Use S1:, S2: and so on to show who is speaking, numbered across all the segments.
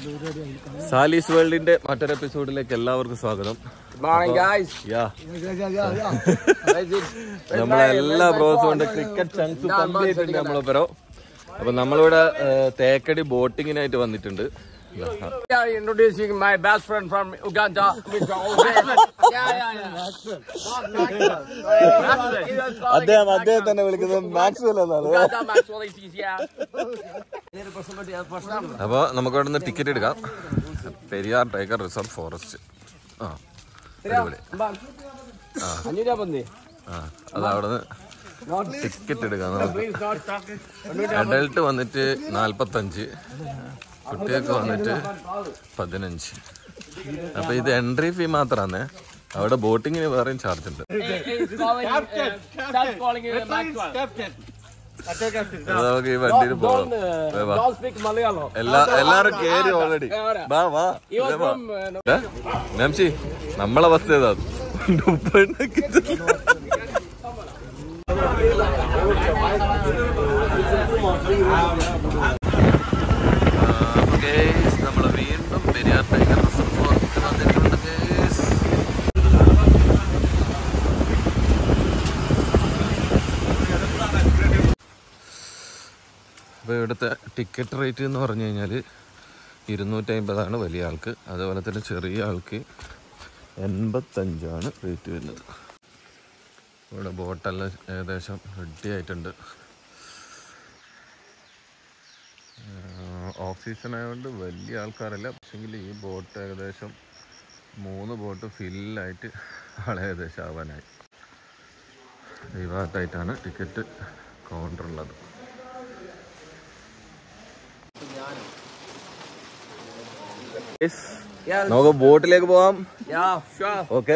S1: സാലീസ് വേൾഡിന്റെ മറ്റൊരു എപ്പിസോഡിലേക്ക് എല്ലാവർക്കും സ്വാഗതം
S2: Morning, guys.
S1: യാ നമ്മളെ എല്ലാ ബ്രോസും കൊണ്ട് ക്രിക്കറ്റ് ചങ്സ് കംപ്ലീറ്റ് ഉണ്ട് നമ്മളൊപ്പരോ അപ്പൊ നമ്മളിവിടെ ഏഹ്, തേക്കടി ബോട്ടിങ്ങിനായിട്ട് വന്നിട്ടുണ്ട്
S2: Yeah, introducing my best friend from Uganda, Mr. Jose. yeah, yeah, yeah. Not Maxwell. Maxwell. He was calling
S1: അദ്ദേഹം
S2: it
S1: അദ്ദേഹം തന്നെ വിളിക്കുന്നത് മാക്സ്വെൽ എന്നാണ്
S2: Uganda Maxwell is here.
S1: അപ്പൊ നമുക്ക് ഇവിടെ നിന്ന് ടിക്കറ്റ് എടുക്കാം പെരിയാർ ടൈഗർ റിസർവ് ഫോറസ്റ്റ് ആ അടിപൊളി
S2: അഞ്ഞൂറ്റാ പന്നി
S1: ആ അത് അവിടെ നിന്ന് ടിക്കറ്റ് എടുക്കാം നമുക്ക് അഡൽട്ട് വന്നിട്ട് നാൽപ്പത്തഞ്ച് കുട്ടികൾക്ക് വന്നിട്ട് പതിനഞ്ച് അപ്പൊ ഇത് എൻട്രി ഫീ മാത്രമാണ് അവിടെ ബോട്ടിങ്ങിന് വേറെയും ചാർജ് ഉണ്ട്
S2: He's calling, uh, starts calling it Maxwell.
S1: അത് നമുക്ക് ഈ വണ്ടിയിൽ പോകാം
S2: Don't, uh,
S1: വാ.
S2: don't speak Malayalam.
S1: എല്ലാ എല്ലാരും കേറി ഓൾറെഡി വാ വാ
S2: He was
S1: വാ.
S2: from, uh, no-
S1: ഏ? നാംസി നമ്മളെ അവസ്ഥ ഏതാ ഉപ്പുണ്ടാക്കി നമ്മൾ വീണ്ടും പെരിയാർ ടൈഗർ റിസർവ് ഫോറസ്റ്റിൽ വന്നിട്ടുണ്ട് guys. അപ്പോൾ ഇവിടുത്തെ ടിക്കറ്റ് റേറ്റ് എന്ന് പറഞ്ഞു കഴിഞ്ഞാൽ ഇരുന്നൂറ്റമ്പതാണ് വലിയ ആൾക്ക് അതുപോലെ തന്നെ ചെറിയ ആൾക്ക് എൺപത്തഞ്ചാണ് റേറ്റ് വരുന്നത് ഇവിടെ ബോട്ടെല്ലാം ഏകദേശം റെഡി ആയിട്ടുണ്ട് ഓഫ് സീസൺ ആയതുകൊണ്ട് വലിയ ആൾക്കാരല്ല പക്ഷെങ്കിൽ ഈ ബോട്ട് ഏകദേശം മൂന്ന് ബോട്ട് ഫില്ലായിട്ട് ആളെ ഏകദേശം ആവാനായി ഈ ഭാഗത്തായിട്ടാണ് ടിക്കറ്റ് കൗണ്ടർ ഉള്ളത് നമുക്ക് ബോട്ടിലേക്ക് പോവാം
S2: Yeah, sure.
S1: ഓക്കെ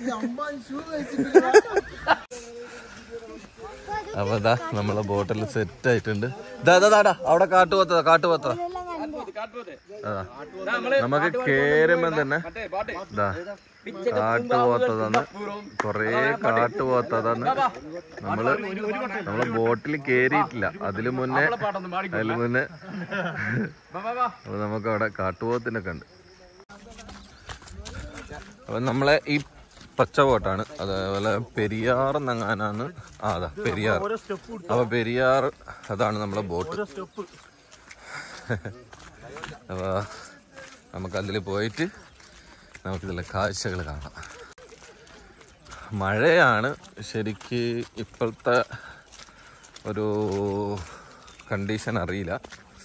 S1: അപ്പൊ ഇതാ നമ്മളെ ബോട്ടിൽ സെറ്റ് ആയിട്ടുണ്ട് ഇതാ ഇതാ, ഇതാ, ഇതാ, അവിടെ കാട്ടുപോത്തതാ കാട്ടുപോത്ത അതാ നമുക്ക് കേറുമ്പോ തന്നെ ഇതാ കാട്ടുപോത്തതാണ് കൊറേ കാട്ടുപോത്തതാണ് നമ്മള് നമ്മളെ ബോട്ടിൽ കേറിയിട്ടില്ല അതില് മുന്നേ അതില് മുന്നേ അപ്പൊ നമുക്ക് അവിടെ കാട്ടുപോത്തിനൊക്കെ ഉണ്ട് അപ്പൊ നമ്മളെ ഈ പച്ച ബോട്ടാണ് അതേപോലെ പെരിയാർ എന്നങ്ങാനാണ് ആ അതാ പെരിയാർ അപ്പൊ പെരിയാർ അതാണ് നമ്മളെ ബോട്ട് അപ്പൊ നമുക്ക് അതിൽ പോയിട്ട് നമുക്കിതിലെ കാഴ്ചകൾ കാണാം മഴയാണ് ശരിക്ക് ഇപ്പോഴത്തെ ഒരു കണ്ടീഷൻ അറിയില്ല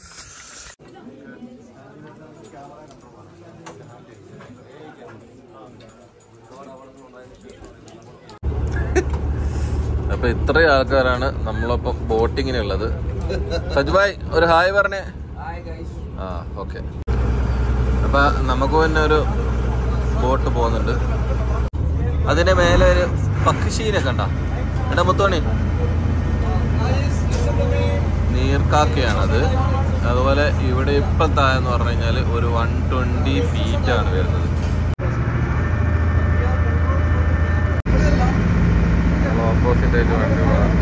S1: അപ്പൊ ഇത്രയും ആൾക്കാരാണ് നമ്മളൊപ്പം ബോട്ടിങ്ങിനുള്ളത് സജുബായ് ഒരു ഹായ് പറഞ്ഞേ ആ ഓക്കെ അപ്പൊ നമുക്ക് തന്നെ ഒരു ബോട്ട് പോകുന്നുണ്ട് അതിന്റെ മേലെ ഒരു പക്ഷീനെ കണ്ട എടാ മുത്തോണി നീർക്കാക്കയാണത് അതുപോലെ ഇവിടെ ഇപ്പം താഴെന്ന് പറഞ്ഞു കഴിഞ്ഞാൽ ഒരു വൺ ട്വന്റി ഫീറ്റ് ആണ് വരുന്നത് ഓപ്പോസിറ്റ് ആയിട്ട് വണ്ടി പോകാം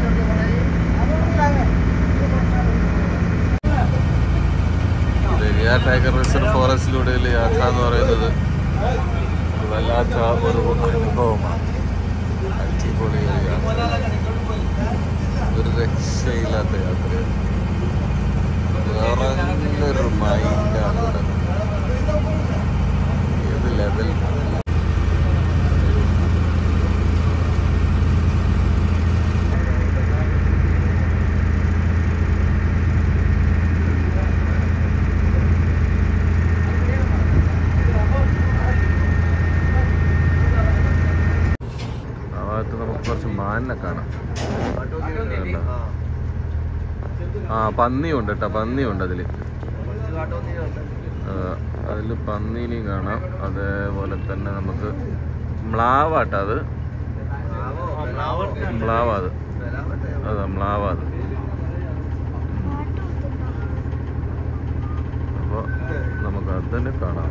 S1: പെരിയാർ ടൈഗർ റിസർവ് ഫോറസ്റ്റിലൂടെയുള്ള യാത്ര എന്ന് പറയുന്നത് ഒരു വല്ലാത്ത ഒരു അനുഭവമാണ് അടിപൊളി ഒരു യാത്ര ഒരു രക്ഷയില്ലാത്ത യാത്രയാണ് വേറൊരു മൈൻഡാണ് ഇവിടെ ഏത് ലെവൽ ആ ഭാഗത്ത് നമുക്ക് കുറച്ച് മാനിനെ കാണാം കണ്ടോ? ആ പന്നിയുണ്ട് കേട്ടോ പന്നിയുണ്ട് അതില് അതിൽ പന്നീനെയും കാണാം അതേപോലെ തന്നെ നമുക്ക് മ്ലാവാട്ടോ അത് മ്ലാവ് അത് അതാ മ്ലാവ് അത് അപ്പോൾ നമുക്ക് അത് തന്നെ കാണാം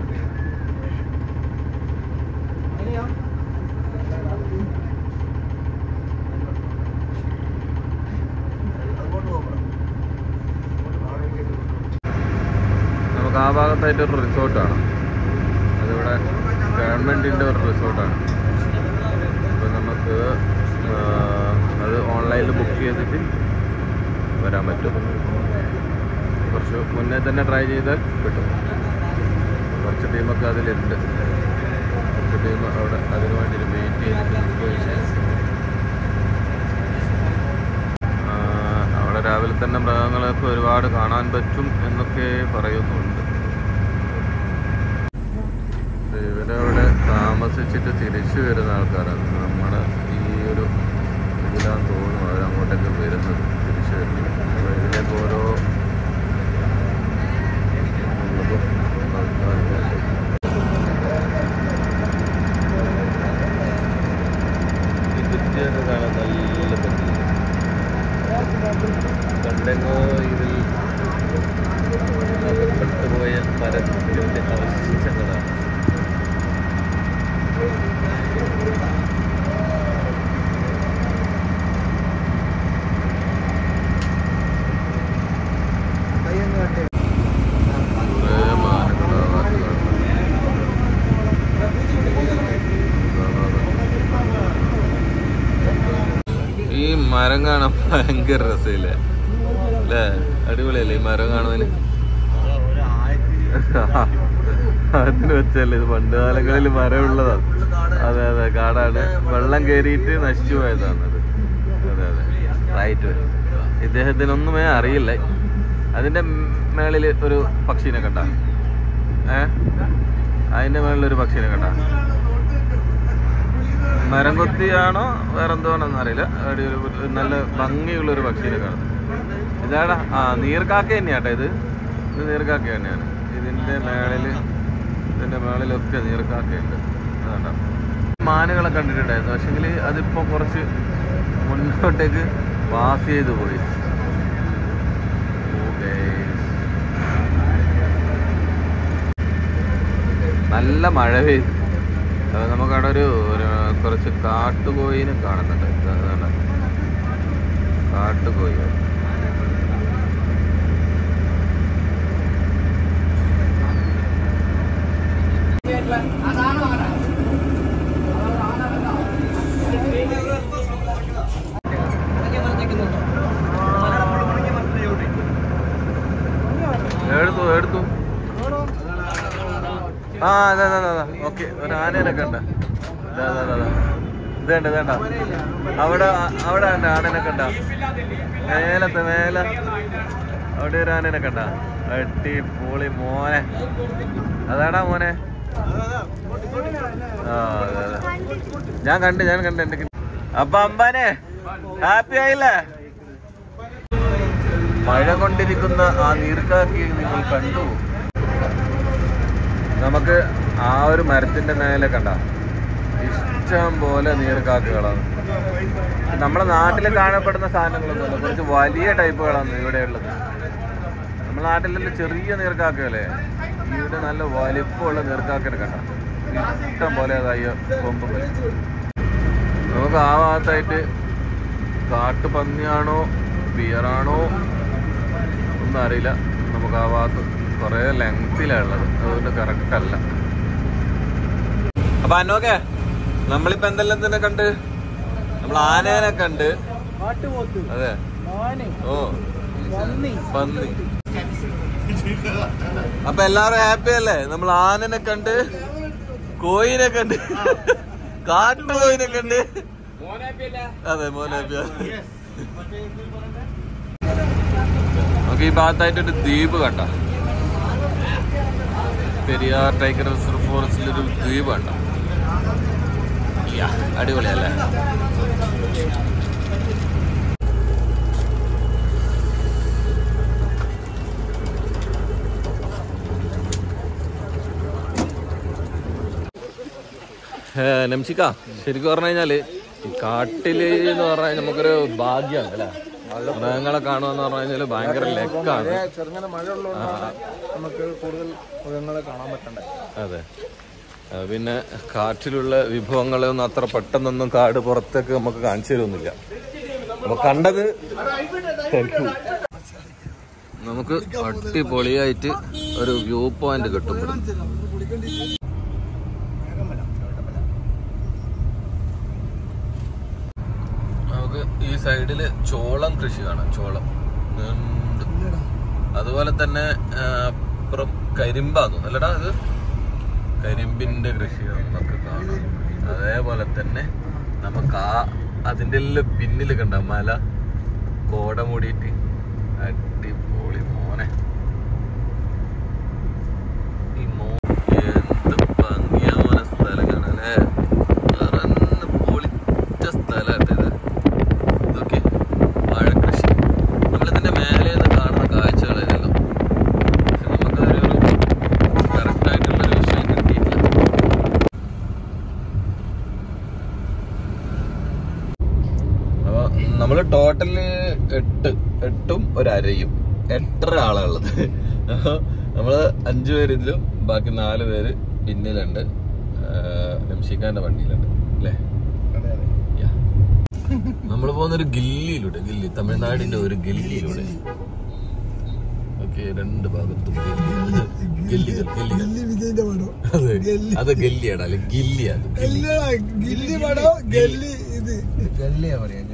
S1: നമുക്ക് ആ ഭാഗത്ത് ഭാഗത്തായിട്ട് ഒരു റിസോർട്ടാണ് അതിവിടെ ഗവൺമെൻറ്റിൻ്റെ ഒരു റിസോർട്ടാണ് അപ്പോൾ നമുക്ക് ആ, അത് ഓൺലൈനിൽ ബുക്ക് ചെയ്തിട്ട് വരാൻ പറ്റും കുറച്ച് മുന്നേ തന്നെ ട്രൈ ചെയ്താൽ കിട്ടും കുറച്ച് ടീമൊക്കെ അതിലുണ്ട് കുറച്ച് ടീം അവിടെ അതിന് വേണ്ടി വെയിറ്റ് ചെയ്തിട്ട് നിൽക്കുകയാണ്. ആ, അവിടെ രാവിലെ തന്നെ മൃഗങ്ങളൊക്കെ ഒരുപാട് കാണാൻ പറ്റും എന്നൊക്കെ പറയുന്നുണ്ട് ഇവരവിടെ താമസിച്ചിട്ട് തിരിച്ചു വരുന്ന ആൾക്കാരാണ് നമ്മുടെ ഈ ഒരു ഇതിലാന്ന് തോന്നുന്നു അവരങ്ങോട്ടേക്ക് വരുന്നത് തിരിച്ചു വരുന്നത് അപ്പോൾ ഇതിലേക്ക് ഓരോ ഈ ഭിത്തിയൊക്കെ കാണാൻ നല്ല ഭംഗി പണ്ടെങ്ങോ ഇതിൽ അകപ്പെട്ടുപോയ മരത്തിന്റെ അവശിഷ്ടങ്ങളാണ് കുറേ മാനങ്ങളാ ബാക്കി കാണുന്നത്. ഈ മരം കാണാൻ ഭയങ്കര രസമില്ലേ അല്ലേ അടിപൊളിയല്ലേ ഈ മരം കാണുന്നതിന് അതിന് വെച്ചല്ലേ ഇത് പണ്ട് കാലങ്ങളിൽ മരമുള്ളതാണ് അതെ അതെ കാടാണ് വെള്ളം കയറിയിട്ട് നശിച്ചു പോയതാണ് അത് അതെ അതെ റൈറ്റ് ഇദ്ദേഹത്തിനൊന്നുമേ അറിയില്ല അതിന്റെ മേളിൽ ഒരു പക്ഷീനെ കണ്ട ഏ അതിന്റെ മേളിൽ ഒരു പക്ഷീനെ കണ്ട മരം കൊത്തിയാണോ വേറെന്തോണെന്ന് അറിയില്ല അവിടെ ഒരു ഒരു നല്ല ഭംഗിയുള്ള ഒരു പക്ഷീനെ കാണുന്നു ഇതാടാ ആ നീർക്കാക്ക തന്നെയാട്ടെ ഇത് ഇത് നീർക്കാക്ക തന്നെയാണ് ഇതിന്റെ മേളില് ഇതിന്റെ മേളിലൊക്കെ നീർക്കാക്കയുണ്ട് അതാണ്ടാ മാനുകളെ കണ്ടിട്ടുണ്ടായിരുന്നു പക്ഷെങ്കിൽ അതിപ്പോ കുറച്ച് മുന്നോട്ടേക്ക് പാസ് ചെയ്ത് പോയി Okay. നല്ല മഴ പെയ്തു അത് നമുക്കവിടെ ഒരു ഒരു കുറച്ച് കാട്ടുകോയിനെ കാണുന്നുണ്ട് ഇത് അതാണ്. കാട്ടുകോയി എടുത്തു എടുത്തു ആ അതെ അതെ അതെ ഓക്കെ ഒരു ആനേനെ കണ്ട ഇതാ അതാ അതാ ഇതേണ്ട ഇതേണ്ട അവിടെ അവിടെ ഉണ്ട് ആനനെ കണ്ട മേലത്തെ മേലെ അവിടെ ഒരു ആനനെ കണ്ട അടിപൊളി മോനെ അതാടാ മോനെ ആ അതെ അതെ ഞാൻ കണ്ട് ഞാൻ കണ്ട് എന്റെ കി- അപ്പൊ അമ്പാനെ ഹാപ്പി ആയില്ലേ മഴ കൊണ്ടിരിക്കുന്ന ആ നീർക്കാക്കി നിങ്ങൾ കണ്ടു നമുക്ക് ആ ഒരു മരത്തിന്റെ മേലെ കണ്ട ഇഷ്ടം പോലെ നീർക്കാക്കകളാണ് നമ്മുടെ നാട്ടിൽ കാണപ്പെടുന്ന സാധനങ്ങളൊന്നുമല്ല കുറച്ച് വലിയ ടൈപ്പുകളാണ് ഇവിടെ ഉള്ളത് നമ്മുടെ നാട്ടിലുള്ള ചെറിയ നീർക്കാക്കകളെ ഇവിടെ നല്ല വലിപ്പമുള്ള നീർക്കാക്കനെ കണ്ട ഇഷ്ടം പോലെ അതായി കൊമ്പും വലിച്ചു നമുക്ക് ആ ഭാഗത്തായിട്ട് കാട്ടുപന്നിയാണോ ബിയറാണോ ഒന്നും അറിയില്ല നമുക്ക് ആ ഭാഗത്ത് കുറേ ലെങ്തിലാണ് ഉള്ളത് അതുകൊണ്ട് കറക്റ്റ് അല്ല അപ്പൊ അന്നോക്കെ നമ്മളിപ്പോ എന്തെല്ലാം തന്നെ കണ്ട് നമ്മൾ ആനേനെ കണ്ട് അതെ ഓ പന്നി അപ്പൊ എല്ലാവരും ഹാപ്പി അല്ലേ നമ്മൾ ആനനെ കണ്ട് കോയിനെ കണ്ട് കാട്ടുകോയിനെ കണ്ട് അതെ മോനെ നമുക്ക് ഈ ഭാഗത്തായിട്ടൊരു ദ്വീപ് കണ്ട പെരിയാർ ടൈഗർ റിസർവ് ഫോറസ്റ്റിലൊരു ദ്വീപ് കണ്ട യാ, അടിപൊളിയല്ലേ നംശിക്ക ശരിക്കും പറഞ്ഞു കഴിഞ്ഞാല് ഈ കാട്ടില് എന്ന് പറഞ്ഞാൽ നമുക്കൊരു ഭാഗ്യമാണ് അല്ലേ മൃഗങ്ങളെ കാണുക എന്ന് പറഞ്ഞു കഴിഞ്ഞാല് ഭയങ്കര ലെക്കാണ്
S3: ചെറുങ്ങനെ മഴയുള്ളതുകൊണ്ട് നമുക്ക് കൂടുതൽ മൃഗങ്ങളെ കാണാൻ പറ്റണ്ടേ
S1: അതെ ആ, പിന്നെ കാട്ടിലുള്ള വിഭവങ്ങളെ ഒന്നും അത്ര പെട്ടെന്നൊന്നും കാട് പുറത്തേക്ക് നമുക്ക് കാണിച്ചു തരുന്നില്ല അപ്പൊ കണ്ടത് താങ്ക് യു നമുക്ക് അടിപൊളിയായിട്ട് ഒരു വ്യൂ പോയിന്റ് കിട്ടും ഇവിടെ. നമുക്ക് ഈ സൈഡില് ചോളം കൃഷി കാണാം ചോളം നീണ്ട് അതുപോലെ തന്നെ ആ, അപ്പുറം കരിമ്പാന്ന് തോന്നുന്നു അല്ലടാ ഇത് കരിമ്പിന്റെ കൃഷി നമുക്ക് കാണാം അതേപോലെ തന്നെ നമുക്ക് ആ അതിന്റെ എല്ലാം പിന്നിൽ കണ്ട മല കോട മൂടിയിട്ട് അടിപൊളി മോനെ ഈ മോ എന്ത് ഭംഗിയാ മോനെ സ്ഥലം കാണാനേ നിറഞ്ഞ് പൊളിച്ച സ്ഥലമായിട്ട് ഇത് ഇതൊക്കെ വാഴക്കൃഷി നമ്മളിതിന്റെ മേലെ നിന്ന് കാണുന്ന കാഴ്ചകളല്ലോ പക്ഷെ നമുക്കതൊരു കറക്റ്റ് ആയിട്ടുള്ള ഒരു വിഷയം കിട്ടിയിട്ടില്ല അപ്പൊ നമ്മള് ടോട്ടല് എട്ട് എട്ടും ഒരു അരയും എട്ടര ആളുള്ളത് അപ്പൊ നമ്മള് അഞ്ചു പേര് ഇതിലും ബാക്കി നാല് പേര് പിന്നിലുണ്ട് നംഷിക്കാന്റെ വണ്ടിയിലുണ്ട് അല്ലേ നമ്മൾ പോകുന്ന ഒരു ഗില്ലിയിലൂടെ ഗില്ലി തമിഴ്നാടിന്റെ ഒരു ഗില്ലിയിലൂടെ ഓക്കെ രണ്ട് ഭാഗത്തും ഗില്ലികൾ ഗില്ലികൾ ഗില്ലികൾ അതെ അത് ഗല്ലിയാടാ അല്ലെ ഗില്ലിയാണ് ഗില്ലി
S3: ഗില്ലി പടം ഗല്ലി ഇത്
S2: ഗല്ലിയാ പറയാ